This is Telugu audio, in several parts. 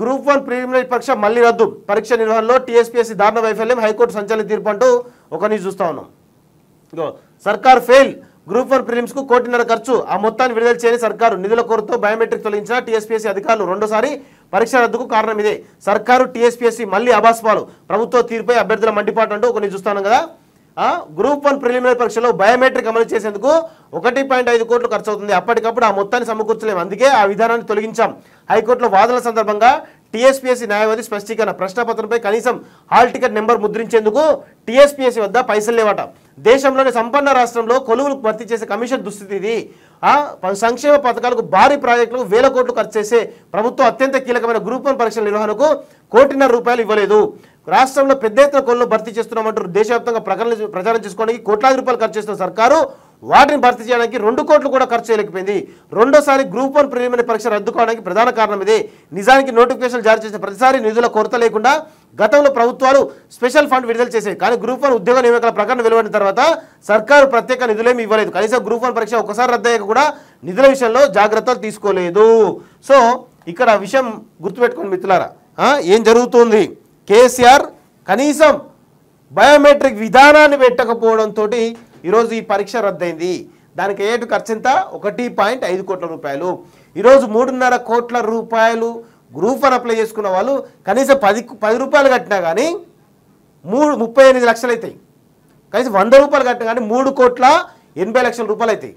గ్రూప్ వన్ ప్రిలిమినరీ పరీక్ష మళ్ళీ రద్దు పరీక్ష నిర్వహణలో టీఎస్పీఎస్సీ దారుణ వైఫల్యం హైకోర్టు సంచలన తీర్పు అంటూ ఒక న్యూస్ చూస్తా ఉన్నాం ఇగో సర్కార్ ఫెయిల్ గ్రూప్ వన్ ప్రిలిమ్స్ కు కోటిన్నర ఖర్చు ఆ మొత్తాన్ని విడుదల చేయని సర్కారు నిధుల కొరతో బయోమెట్రిక్ తొలగించిన టీఎస్పీఎస్సీ అధికారులు రెండోసారి పరీక్ష రద్దుకు కారణం ఇదే సర్కారు టీఎస్పీఎస్సీ మళ్ళీ అబాస్పాలు ప్రభుత్వ తీరుపై అభ్యర్థుల మండిపాటు అంటూ కొన్ని చూస్తాను కదా ఆ, గ్రూప్ వన్ ప్రిలిమినరీ పరీక్షలో బయోమెట్రిక్ అమలు చేసేందుకు ఒకటి పాయింట్ ఐదు కోట్లు ఖర్చు అవుతుంది అప్పటికప్పుడు ఆ మొత్తాన్ని సమకూర్చలేము అందుకే ఆ విధానాన్ని తొలగించాం హైకోర్టులో వాదనల సందర్భంగా టీఎస్పీఎస్సీ న్యాయవాది స్పష్టీకరణ ప్రశ్నపత్రంపై కనీసం హాల్ టికెట్ నెంబర్ ముద్రించేందుకు టీఎస్పీఎస్సీ వద్ద పైసలు లేవట దేశంలోని సంపన్న రాష్ట్రంలో కొలువులు భర్తీ చేసే కమిషన్ దుస్థితి ఇది ఆ ప- సంక్షేమ పథకాలకు భారీ ప్రాజెక్టులకు వేల కోట్లు ఖర్చు చేసే ప్రభుత్వం అత్యంత కీలకమైన గ్రూప్ వన్ పరీక్షల నిర్వహణకు కోటిన్నర రూపాయలు ఇవ్వలేదు రాష్ట్రంలో పెద్ద ఎత్తున కొలను భర్తీ చేస్తున్నామంటూ దేశవ్యాప్తంగా ప్రకటన ప్రచారం చేసుకోవడానికి కోట్లాది రూపాయలు ఖర్చు చేస్తున్న సర్కారు వాటిని భర్తీ చేయడానికి రెండు కోట్లు కూడా ఖర్చు చేయలేకపోయింది రెండోసారి గ్రూప్ వన్ ప్రిలిమినరీ పరీక్ష రద్దు కావడానికి ప్రధాన కారణం ఇదే నిజానికి నోటిఫికేషన్ జారీ చేసిన ప్రతిసారి నిధుల కొరత లేకుండా గతంలో ప్రభుత్వాలు స్పెషల్ ఫండ్ విడుదల చేసేవి కానీ గ్రూప్ వన్ ఉద్యోగ నియామకాల ప్రకటన వెలువడిన తర్వాత సర్కారు ప్రత్యేక నిధులేమి ఇవ్వలేదు కనీసం గ్రూప్ వన్ పరీక్ష ఒకసారి రద్దయ్యాక కూడా నిధుల విషయంలో జాగ్రత్తలు తీసుకోలేదు సో ఇక్కడ విషయం గుర్తుపెట్టుకోండి మిత్రులారా ఆ, ఏం జరుగుతుంది కేసీఆర్ కనీసం బయోమెట్రిక్ విధానాన్ని పెట్టకపోవడంతో ఈరోజు ఈ పరీక్ష రద్దయింది దానికి ఏటు ఖర్చు ఎంత ఒకటి పాయింట్ ఐదు కోట్ల రూపాయలు ఈరోజు మూడున్నర కోట్ల రూపాయలు గ్రూప్ వన్ అప్లై చేసుకున్న వాళ్ళు కనీసం పది పది రూపాయలు కట్టినా కానీ మూడు ముప్పై ఎనిమిది లక్షలు అవుతాయి కనీసం వంద రూపాయలు కట్టినా కానీ మూడు కోట్ల ఎనభై లక్షల రూపాయలు అవుతాయి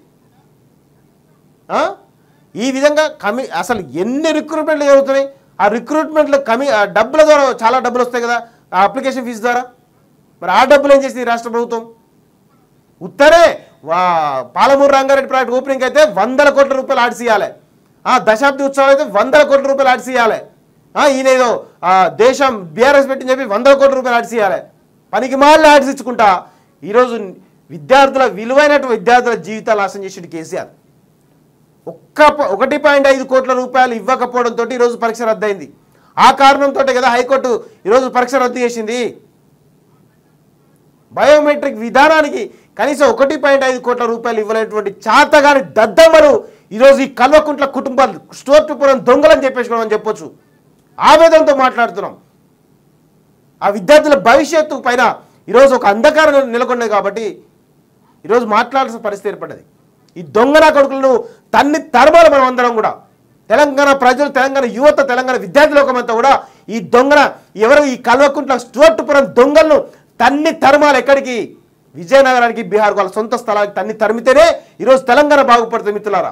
ఆ? ఈ విధంగా కమి అసలు ఎన్ని రిక్రూట్మెంట్లు జరుగుతున్నాయి ఆ రిక్రూట్మెంట్లు కమి ఆ డబ్బుల ద్వారా చాలా డబ్బులు వస్తాయి కదా ఆ అప్లికేషన్ ఫీజు ద్వారా మరి ఆ డబ్బులు ఏం చేసింది ఈ రాష్ట్ర ప్రభుత్వం ఉత్తరే వా పాలమూరు రంగారెడ్డి ప్రాజెక్ట్ ఓపెనింగ్ అయితే వందల కోట్ల రూపాయలు ఆడిసి ఇవ్వాలి ఆ దశాబ్ది ఉత్సవాలు అయితే వందల కోట్ల రూపాయలు ఆడిసి ఇవ్వాలి ఆ, ఈయన ఏదో ఆ, దేశం బీఆర్ఎస్ పెట్టిని చెప్పి వందల కోట్ల రూపాయలు ఆడిసి ఇవ్వాలి పనికి మాలిన ఆడిసి ఇచ్చుకుంటా ఈరోజు విద్యార్థుల విలువైనటువంటి విద్యార్థుల జీవితాలు నాశనం చేసిండు కేసీఆర్ ఒక్క ప- ఒకటి పాయింట్ ఐదు కోట్ల రూపాయలు ఇవ్వకపోవడంతో ఈరోజు పరీక్ష రద్దయింది ఆ కారణంతో కదా హైకోర్టు ఈరోజు పరీక్ష రద్దు చేసింది బయోమెట్రిక్ విధానానికి కనీసం ఒకటి పాయింట్ ఐదు కోట్ల రూపాయలు ఇవ్వలేనటువంటి చాతగాని దద్దమ్మలు ఈరోజు ఈ కల్వకుంట్ల కుటుంబాలు స్టోర్పురం దొంగలని చెప్పేసుకోవడం చెప్పొచ్చు ఆవేదనతో మాట్లాడుతున్నాం ఆ విద్యార్థుల భవిష్యత్తు పైన ఈరోజు ఒక అంధకారం నెలకొన్నది కాబట్టి ఈరోజు మాట్లాడాల్సిన పరిస్థితి ఏర్పడ్డది ఈ దొంగన కొడుకులను తన్ని తరమాలి మనం అందరం కూడా తెలంగాణ ప్రజలు తెలంగాణ యువత తెలంగాణ విద్యార్థి లోకమంతా కూడా ఈ దొంగన ఎవరు ఈ కల్వకుంట్ల స్టువర్టుపురం దొంగలను తన్ని తరమాలి ఎక్కడికి విజయనగరానికి బీహార్ వాళ్ళ సొంత స్థలానికి తన్ని తరిమితేనే ఈరోజు తెలంగాణ బాగుపడుతుంది మిత్రులారా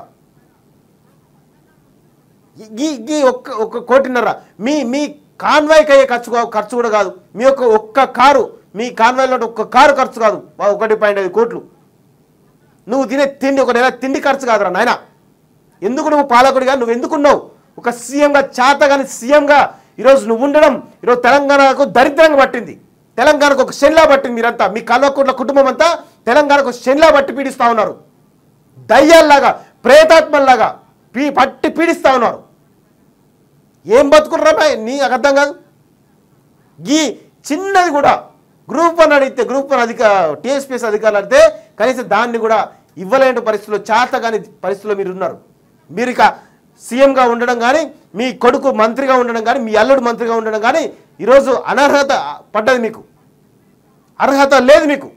ఈ ఈ ఒక్క ఒక్క కోటిన్నర మీ మీ కాన్వాయ్కి అయ్యే ఖర్చు కా- ఖర్చు కూడా కాదు మీ యొక్క ఒక్క కారు మీ కాన్వాయ్లో ఒక్క కారు ఖర్చు కాదు వా- ఒకటి పాయింట్ ఐదు కోట్లు నువ్వు తినే తిండి ఒక నెల తిండి ఖర్చు కాదురా నాయన ఎందుకు నువ్వు పాలకుడిగా నువ్వు ఎందుకున్నావు ఒక సీఎంగా చాతగాని సీఎంగా ఈరోజు నువ్వు ఉండడం ఈరోజు తెలంగాణకు దరిద్రంగా పట్టింది తెలంగాణకు ఒక శనిలా పట్టింది మీరంతా మీ కల్వకుంట్ల కుటుంబం అంతా తెలంగాణకు ఒక శనిలా పట్టి పీడిస్తా ఉన్నారు దయ్యాల్లాగా ప్రేతాత్మల్లాగా పీ పట్టి పీడిస్తా ఉన్నారు ఏం బతుకుర్రా బాయ్ నీ నాకు అర్థం కాదు ఈ చిన్నది కూడా గ్రూప్ వన్ అడిగితే గ్రూప్ వన్ అధిక టీఎస్పీఎస్ అధికారులు అడిగితే కనీసం దాన్ని కూడా ఇవ్వలేని పరిస్థితుల్లో చేత కాని పరిస్థితుల్లో మీరు ఉన్నారు మీరు ఇక సీఎంగా ఉండడం కానీ మీ కొడుకు మంత్రిగా ఉండడం కానీ మీ అల్లుడు మంత్రిగా ఉండడం కానీ ఈరోజు అనర్హత పడ్డది మీకు అర్హత లేదు మీకు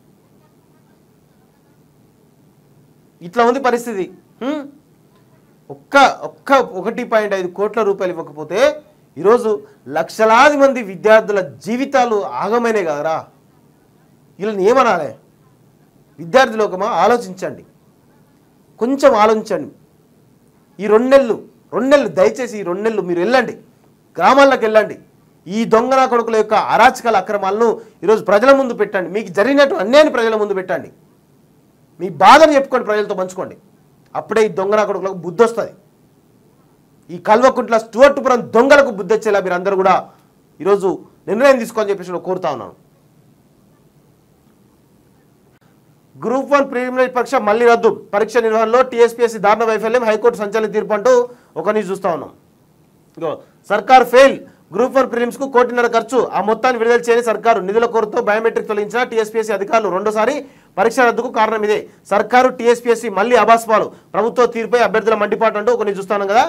ఇట్లా ఉంది పరిస్థితి హ్మ్? ఒక్క ఒక్క ఒకటి పాయింట్ ఐదు కోట్ల రూపాయలు ఇవ్వకపోతే ఈరోజు లక్షలాది మంది విద్యార్థుల జీవితాలు ఆగమైనాయి కదరా వీళ్ళని ఏమనాలి విద్యార్థి లోకమా ఆలోచించండి కొంచెం ఆలోచించండి ఈ రెండు నెలలు రెండు నెలలు దయచేసి ఈ రెండు నెలలు మీరు వెళ్ళండి గ్రామాల్లోకి వెళ్ళండి ఈ దొంగన కొడుకుల యొక్క అరాచకాల అక్రమాలను ఈరోజు ప్రజల ముందు పెట్టండి మీకు జరిగినట్టు అన్యాయాన్ని ప్రజల ముందు పెట్టండి మీ బాధను చెప్పుకోండి ప్రజలతో పంచుకోండి అప్పుడే ఈ దొంగన కొడుకులకు బుద్ధి వస్తుంది ఈ కల్వకుంట్ల స్టువర్టుపురం దొంగలకు బుద్ధి వచ్చేలా మీరు అందరూ కూడా ఈరోజు నిర్ణయం తీసుకోని చెప్పేసి నేను కోరుతా ఉన్నాను గ్రూప్ వన్ ప్రిలిమినరీ పరీక్ష మళ్ళీ రద్దు పరీక్ష నిర్వహణలో టీఎస్పీఎస్సీ దారుణ వైఫల్యం హైకోర్టు సంచలన తీర్పు అంటూ ఒక న్యూస్ చూస్తా ఉన్నాం ఇగో సర్కార్ ఫెయిల్ గ్రూప్ వన్ ప్రిలిమ్స్ కు కోటిన్నర ఖర్చు ఆ మొత్తాన్ని విడుదల చేయని సర్కారు నిధుల కొరతో బయోమెట్రిక్ తొలగించిన టీఎస్పీఎస్సీ అధికారులు రెండోసారి పరీక్ష రద్దుకు కారణం ఇదే సర్కారు టీఎస్పీఎస్సీ మళ్ళీ అబాస్పాలు ప్రభుత్వ తీరుపై అభ్యర్థుల మండిపాటు అంటూ కొన్ని చూస్తాను కదా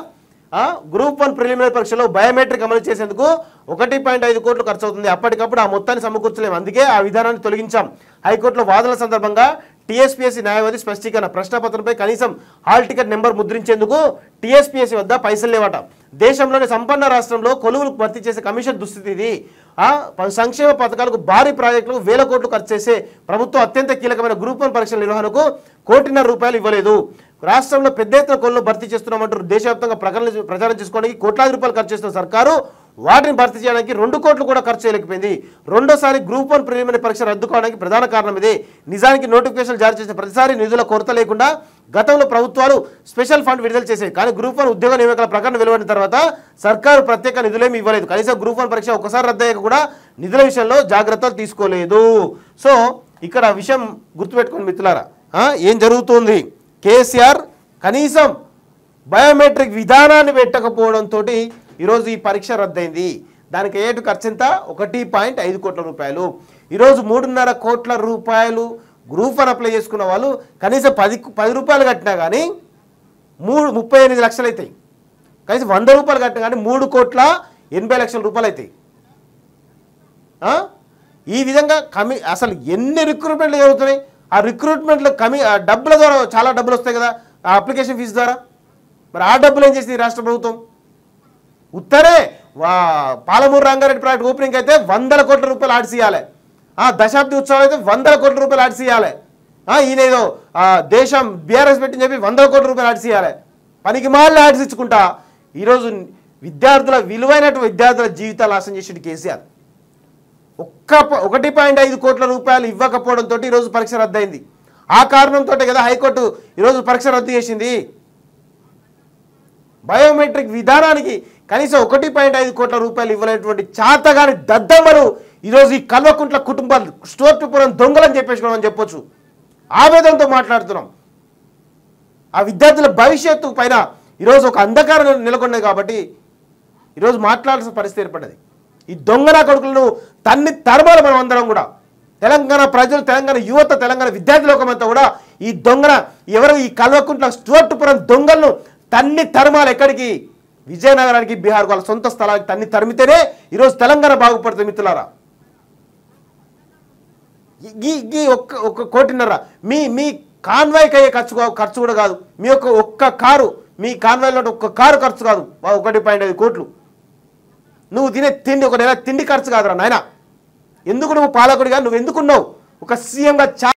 ఆ, గ్రూప్ వన్ ప్రిలిమినరీ పరీక్షలో బయోమెట్రిక్ అమలు చేసేందుకు ఒకటి పాయింట్ ఐదు కోట్లు ఖర్చు అవుతుంది అప్పటికప్పుడు ఆ మొత్తాన్ని సమకూర్చలేము అందుకే ఆ విధానాన్ని తొలగించాం హైకోర్టులో వాదనల సందర్భంగా టీఎస్పీఎస్సీ న్యాయవాది స్పష్టీకరణ ప్రశ్నపత్రంపై కనీసం హాల్ టికెట్ నెంబర్ ముద్రించేందుకు టీఎస్పీఎస్సీ వద్ద పైసలు లేవట దేశంలోని సంపన్న రాష్ట్రంలో కొలువులు భర్తీ చేసే కమిషన్ దుస్థితి ఇది ఆ, ప- సంక్షేమ పథకాలకు భారీ ప్రాజెక్టులకు వేల కోట్లు ఖర్చు చేసే ప్రభుత్వం అత్యంత కీలకమైన గ్రూప్ వన్ పరీక్షల నిర్వహణకు కోటిన్నర రూపాయలు ఇవ్వలేదు రాష్ట్రంలో పెద్ద ఎత్తున కొలను భర్తీ చేస్తున్నామంటారు దేశవ్యాప్తంగా ప్రకటన ప్రచారం చేసుకోవడానికి కోట్లాది రూపాయలు ఖర్చు చేస్తున్న సర్కారు వాటిని భర్తీ చేయడానికి రెండు కోట్లు కూడా ఖర్చు చేయలేకపోయింది రెండోసారి గ్రూప్ వన్ ప్రిలిమినరీ పరీక్ష రద్దు కావడానికి ప్రధాన కారణం ఇదే నిజానికి నోటిఫికేషన్ జారీ చేసిన ప్రతిసారి నిధుల కొరత లేకుండా గతంలో ప్రభుత్వాలు స్పెషల్ ఫండ్ విడుదల చేసేవి కానీ గ్రూప్ వన్ ఉద్యోగ నియామకాల ప్రకటన వెలువడిన తర్వాత సర్కారు ప్రత్యేక నిధులేమి ఇవ్వలేదు కనీసం గ్రూప్ వన్ పరీక్ష ఒకసారి రద్దయ్యాక కూడా నిధుల విషయంలో జాగ్రత్తలు తీసుకోలేదు సో ఇక్కడ విషయం గుర్తుపెట్టుకోండి మిత్రులారా ఆ, ఏం జరుగుతుంది కేసీఆర్ కనీసం బయోమెట్రిక్ విధానాన్ని పెట్టకపోవడంతో ఈరోజు ఈ పరీక్ష రద్దయింది దానికి ఏటు ఖర్చు ఎంత ఒకటి పాయింట్ ఐదు కోట్ల రూపాయలు ఈరోజు మూడున్నర కోట్ల రూపాయలు గ్రూప్ వన్ అప్లై చేసుకున్న వాళ్ళు కనీసం పది పది రూపాయలు కట్టినా కానీ మూడు ముప్పై ఎనిమిది లక్షలు అవుతాయి కనీసం వంద రూపాయలు కట్టినా కానీ మూడు కోట్ల ఎనభై లక్షల రూపాయలు అవుతాయి ఆ? ఈ విధంగా కమి అసలు ఎన్ని రిక్రూట్మెంట్లు జరుగుతున్నాయి ఆ రిక్రూట్మెంట్లో కమి ఆ డబ్బుల ద్వారా చాలా డబ్బులు వస్తాయి కదా ఆ అప్లికేషన్ ఫీజు ద్వారా మరి ఆ డబ్బులు ఏం చేసింది ఈ రాష్ట్ర ప్రభుత్వం ఉత్తరే వా పాలమూరు రంగారెడ్డి ప్రాజెక్ట్ ఓపెనింగ్ అయితే వందల కోట్ల రూపాయలు ఆడిసియాలి ఆ దశాబ్ది ఉత్సవాలు అయితే వందల కోట్ల రూపాయలు ఆడిసియాలి ఈయన ఏదో ఆ, దేశం బీఆర్ఎస్ పెట్టని చెప్పి వందల కోట్ల రూపాయలు ఆడిసియాలి పనికి మాళ్ళే ఆడిసించుకుంటా ఈరోజు విద్యార్థుల విలువైనటువంటి విద్యార్థుల జీవితాలు నాశనం చేసిండు కేసీఆర్ ఒక్క ప- ఒకటి పాయింట్ ఐదు కోట్ల రూపాయలు ఇవ్వకపోవడంతో ఈరోజు పరీక్ష రద్దయింది ఆ కారణంతో కదా హైకోర్టు ఈరోజు పరీక్ష రద్దు చేసింది బయోమెట్రిక్ విధానానికి కనీసం ఒకటి పాయింట్ ఐదు కోట్ల రూపాయలు ఇవ్వలేనటువంటి చాతగాని దద్దమ్మలు ఈరోజు ఈ కల్వకుంట్ల కుటుంబాలు స్టోర్పురం దొంగలని చెప్పేసుకోవడం చెప్పొచ్చు ఆవేదనతో మాట్లాడుతున్నాం ఆ విద్యార్థుల భవిష్యత్తు పైన ఈరోజు ఒక అంధకారం నెలకొన్నది కాబట్టి ఈరోజు మాట్లాడాల్సిన పరిస్థితి ఏర్పడ్డది ఈ దొంగన కొడుకులను తన్ని తరమాలి మనం అందరం కూడా తెలంగాణ ప్రజలు తెలంగాణ యువత తెలంగాణ విద్యార్థి లోకమంతా కూడా ఈ దొంగన ఎవరు ఈ కల్వకుంట్ల స్టోర్టుపురం దొంగలను తన్ని తరమాలి ఎక్కడికి విజయనగరానికి బీహార్ వాళ్ళ సొంత స్థలానికి తన్ని తరిమితేనే ఈరోజు తెలంగాణ బాగుపడుతుంది మిత్రులారా ఈ ఈ ఒక్క ఒక్క కోటిన్నర మీ మీ కాన్వాయ్కి అయ్యే ఖర్చు కా- ఖర్చు కూడా కాదు మీ యొక్క ఒక్క కారు మీ కాన్వాయ్లో ఒక్క కారు ఖర్చు కాదు ఆ ఒకటి పాయింట్ ఐదు కోట్లు నువ్వు తినే తిండి ఒక నెల తిండి ఖర్చు కాదురా నాయన ఎందుకు నువ్వు పాలకుడిగా నువ్వు ఎందుకున్నావు ఒక సీఎంగా చా